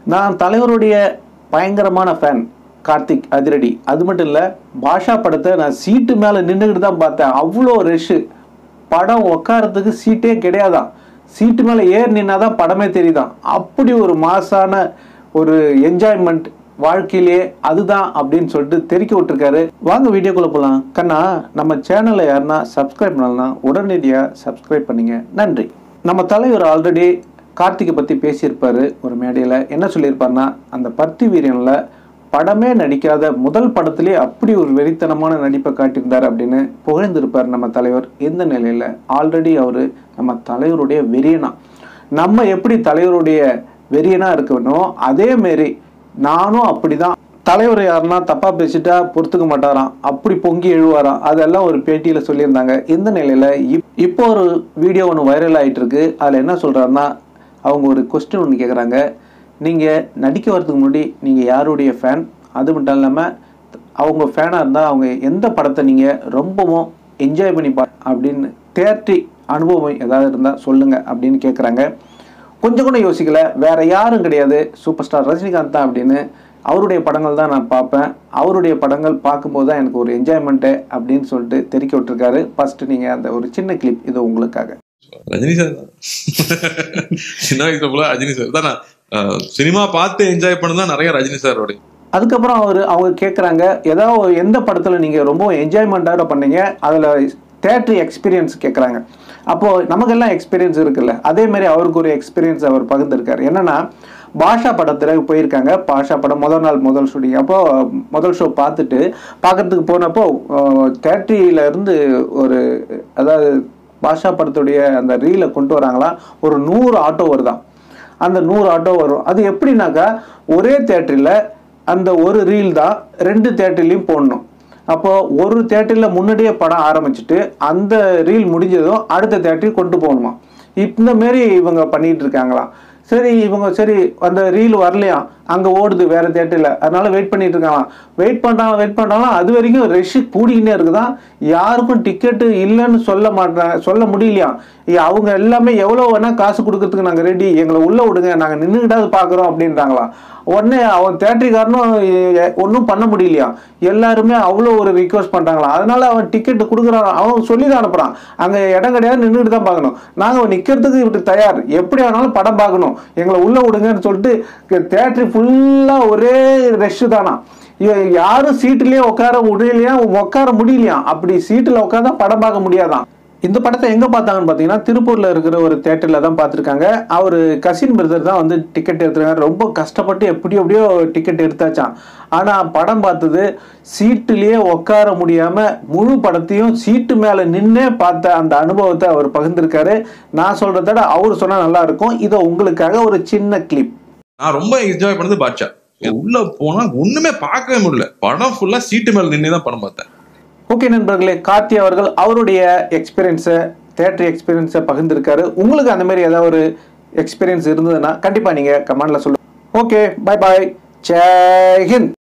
நான் தலைவருடைய பயங்கரமான ஃபேன் கார்த்திக் அதிரடி அது மட்டும் இல்லை பாஷா படத்தை நான் சீட்டு மேலே நின்றுக்கிட்டு தான் பார்த்தேன் அவ்வளோ ரஷ்ஷு படம் உட்காரத்துக்கு சீட்டே கிடையாதான் சீட்டு மேலே ஏறி நின்னா தான் படமே தெரியுதான் அப்படி ஒரு மாசான ஒரு என்ஜாய்மெண்ட் வாழ்க்கையிலே அதுதான் அப்படின்னு சொல்லிட்டு தெறிக்க விட்டுருக்காரு வாங்க வீடியோக்குள்ளே போகலாம் கண்ணா நம்ம சேனலை யாருன்னா சப்ஸ்கிரைப் பண்ணலாம் உடனடியாக சப்ஸ்கிரைப் பண்ணிங்க நன்றி நம்ம தலைவர் ஆல்ரெடி கார்த்திகை பற்றி பேசியிருப்பாரு ஒரு மேடையில் என்ன சொல்லியிருப்பாருன்னா அந்த பருத்தி வீரியனில் படமே நடிக்காத முதல் படத்திலே அப்படி ஒரு வெறித்தனமான நடிப்பை காட்டியிருந்தார் அப்படின்னு புகழ்ந்திருப்பார் நம்ம தலைவர் இந்த நிலையில் ஆல்ரெடி அவர் நம்ம தலைவருடைய வெறியனா நம்ம எப்படி தலைவருடைய வெறியனா இருக்கணும் அதே மாரி நானும் அப்படிதான் தலைவர் யாருன்னா தப்பா பேசிட்டா பொறுத்துக்க மாட்டாராம் அப்படி பொங்கி எழுவாராம் அதெல்லாம் ஒரு பேட்டியில சொல்லியிருந்தாங்க இந்த நிலையில இப்- இப்போ ஒரு வீடியோ ஒன்று வைரல் ஆயிட்டு இருக்கு அதுல என்ன சொல்றாருன்னா அவங்க ஒரு கொஸ்டின் ஒன்று கேட்குறாங்க நீங்கள் நடிக்க வரதுக்கு முன்னாடி நீங்கள் யாருடைய ஃபேன் அது மட்டும் இல்லாமல் அவங்க ஃபேனாக இருந்தால் அவங்க எந்த படத்தை நீங்கள் ரொம்பவும் என்ஜாய் பண்ணி பா அப்படின்னு தேர்ட்டி அனுபவம் ஏதாவது இருந்தால் சொல்லுங்கள் அப்படின்னு கேட்குறாங்க கொஞ்சம் கூட யோசிக்கல வேற யாரும் கிடையாது சூப்பர் ஸ்டார் ரஜினிகாந்த் தான் அப்படின்னு அவருடைய படங்கள் தான் நான் பார்ப்பேன் அவருடைய படங்கள் பார்க்கும்போது தான் எனக்கு ஒரு என்ஜாய்மெண்ட்டு அப்படின்னு சொல்லிட்டு தெரிக்க விட்டுருக்காரு ஃபர்ஸ்ட் நீங்கள் அந்த ஒரு சின்ன கிளிப் இது உங்களுக்காக ரஜினி சார் தான் சின்ன வயசுல போல ரஜினி சார் தான் நான் அஹ், சினிமா பார்த்து என்ஜாய் பண்ணதான் நிறைய ரஜினி சாரோட அதுக்கப்புறம் அவர் அவங்க கேட்குறாங்க ஏதாவது எந்த படத்தில் நீங்கள் ரொம்ப என்ஜாய்மெண்ட்டாக பண்ணீங்க அதில் தேட்டரி எக்ஸ்பீரியன்ஸ் கேட்குறாங்க அப்போது நமக்கெல்லாம் எக்ஸ்பீரியன்ஸ் இருக்குல்ல அதே மாதிரி அவருக்கு ஒரு எக்ஸ்பீரியன்ஸ் அவர் பகிர்ந்திருக்காரு என்னன்னா பாஷா படத்தில் போயிருக்காங்க பாஷா படம் முதல் நாள் முதல் ஷூட்டிங் அப்போ முதல் ஷோ பார்த்துட்டு பார்க்கறதுக்கு போனப்போ தேட்டரியில இருந்து ஒரு அதாவது பாஷா படத்துடைய அந்த ரீலை கொண்டு வராங்களாம் ஒரு நூறு ஆட்டோ வருதாம் அந்த நூறு ஆட்டோ வரும் அது எப்படின்னாக்கா ஒரே தேட்டரில் அந்த ஒரு ரீல் தான் ரெண்டு தேட்டர்லையும் போடணும் அப்போ ஒரு தேட்டரில் முன்னாடியே படம் ஆரம்பிச்சுட்டு அந்த ரீல் முடிஞ்சதும் அடுத்த தேட்டருக்கு கொண்டு போகணுமா இந்த மாரி இவங்க பண்ணிட்டு இருக்காங்களாம் சரி இவங்க சரி அந்த ரீல் வரலையாம் அங்கே ஓடுது வேற தேட்டரில் அதனால வெயிட் பண்ணிட்டு இருக்காங்களாம் வெயிட் பண்ணுறாங்க வெயிட் பண்ணுறாங்க அது வரைக்கும் ரஷ் கூடிக்கிட்டே இருக்குதான் யாருக்கும் டிக்கெட்டு இல்லைன்னு சொல்ல மாட்டாங்க சொல்ல முடியலையாம் ஏ, அவங்க எல்லாமே எவ்வளோ வேணா காசு கொடுக்கறதுக்கு நாங்கள் ரெடி எங்களை உள்ளே விடுங்க நாங்கள் நின்றுக்கிட்டாவது பார்க்குறோம் அப்படின்றாங்களாம் உடனே அவன் தேட்டரிக்காரனும் ஒன்றும் பண்ண முடியலையா எல்லாருமே அவ்வளோ ஒரு ரிக்வஸ்ட் பண்ணுறாங்களாம் அதனால அவன் டிக்கெட் கொடுக்குறான் அவன் சொல்லி தான் அனுப்புகிறான் அங்கே இடம் கிடையாது நின்றுட்டு தான் பார்க்கணும் நாங்கள் நிற்கிறதுக்கு இவருக்கு தயார் எப்படி ஆனாலும் படம் பார்க்கணும் எங்களை உள்ளே விடுங்கன்னு சொல்லிட்டு தேட்டரி ஃபுல்லாக ஒரே ரஷ்ஷு தானா இவ- யாரும் சீட்டுலயே உட்கார முடியலையா உட்கார முடியலையா அப்படி சீட்டுல உட்காந்தா படம் பார்க்க முடியாதான் இந்த படத்தை எங்க பார்த்தாங்கன்னு பார்த்தீங்கன்னா திருப்பூர்ல இருக்கிற ஒரு தேட்டர்ல தான் பார்த்துருக்காங்க அவர் கசின் பிரதர் தான் வந்து டிக்கெட் எடுத்துருக்காங்க ரொம்ப கஷ்டப்பட்டு எப்படி எப்படியோ டிக்கெட் எடுத்தாச்சான் ஆனா படம் பார்த்தது சீட்டுலயே உட்கார முடியாம முழு படத்தையும் சீட்டு மேல நின்னே பார்த்த அந்த அனுபவத்தை அவர் பகிர்ந்திருக்காரு நான் சொல்றத விட அவர் சொன்னா நல்லா இருக்கும் இதை உங்களுக்காக ஒரு சின்ன கிளிப் நான் ரொம்ப என்ஜாய் பண்ணது பாட்ஷா உள்ள போனா ஒண்ணுமே பார்க்கவே முடியல படம் ஃபுல்லா சீட்டு மேல நின்று தான் படம் பார்த்தேன் ஓகே நண்பர்களே கார்த்தி அவர்கள் அவருடைய எக்ஸ்பீரியன்ஸை தேட்டர் எக்ஸ்பீரியன்ஸை பகிர்ந்திருக்காரு உங்களுக்கு அந்த மாதிரி ஏதாவது ஒரு எக்ஸ்பீரியன்ஸ் இருந்ததுன்னா கண்டிப்பாக நீங்கள் கமெண்டில் சொல்லுங்கள் okay bye bye Jai Hind